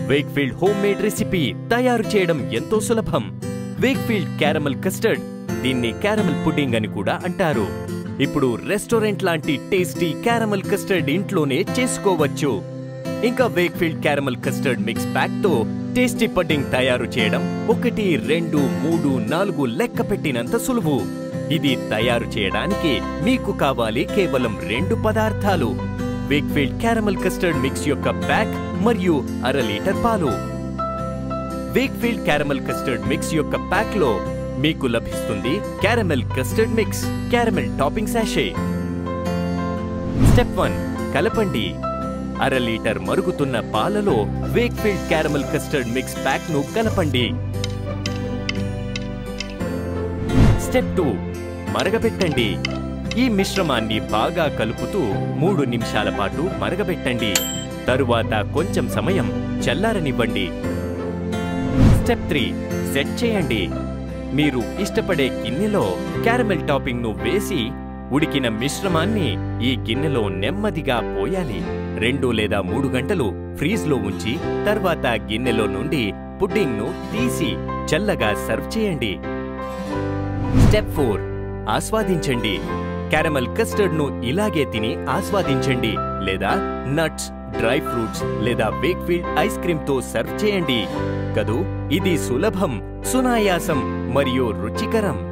Wakefield home made recipe తయారు చేయడం ఎంతో సులభం వేక్ఫీల్డ్ క్యారమల్ కస్టర్డ్ దీన్ని క్యారమల్ పుడ్డింగ్ అని కూడా అంటారు ఇప్పుడు రెస్టారెంట్ లాంటి టేస్టీ క్యారమల్ కస్టర్డ్ ఇంట్లోనే చేసుకోవచ్చు ఇంకా Weikfield caramel custard mix pack తో టేస్టీ పుడ్డింగ్ తయారు చేయడం ఒకటి రెండు మూడు నాలుగు లెక్క పెట్టినంత సులువు ఇది తయారు చేయడానికి మీకు కావాలి కేవలం రెండు పదార్థాలు వేక్ఫీల్డ్ క్యారమల్ కస్టర్డ్ మిక్స్ యొక్క ప్యాక్ మరియు అర లీటర్ పాలు వేక్ఫీల్డ్ క్యారమల్ కస్టర్డ్ మిక్స్ యొక్క ప్యాక్ లో మీకు లభిస్తుంది caramel custard mix caramel topping sachet step one కలపండి అర లీటర్ మరుగుతున్న పాలలో Weikfield caramel custard mix pack ను కలపండి స్టెప్ టూ మరగబెట్టండి ఈ మిశ్రమాన్ని బాగా కలుపుతూ మూడు నిమిషాల పాటు మరగబెట్టండి తరువాత కొంచెం సమయం చల్లారనివ్వండి స్టెప్ త్రీ సెట్ చేయండి మీరు ఇష్టపడే గిన్నెలో క్యారమెల్ టాపింగ్ ను వేసి ఉడికిన మిశ్రమాన్ని ఈ గిన్నెలో నెమ్మదిగా పోయాలి రెండు లేదా మూడు గంటలు ఫ్రీజ్ లో ఉంచి తర్వాత గిన్నెలో నుండి పుడ్డింగ్ ను తీసి చల్లగా సర్వ్ చేయండి స్టెప్ ఫోర్ ఆస్వాదించండి క్యారమల్ కస్టర్డ్ ను ఇలాగే తిని ఆస్వాదించండి లేదా నట్స్ డ్రై ఫ్రూట్స్ లేదా వేక్ఫీల్డ్ ఐస్ క్రీమ్ తో సర్వ్ చేయండి కదూ ఇది సులభం సునాయాసం మరియు రుచికరం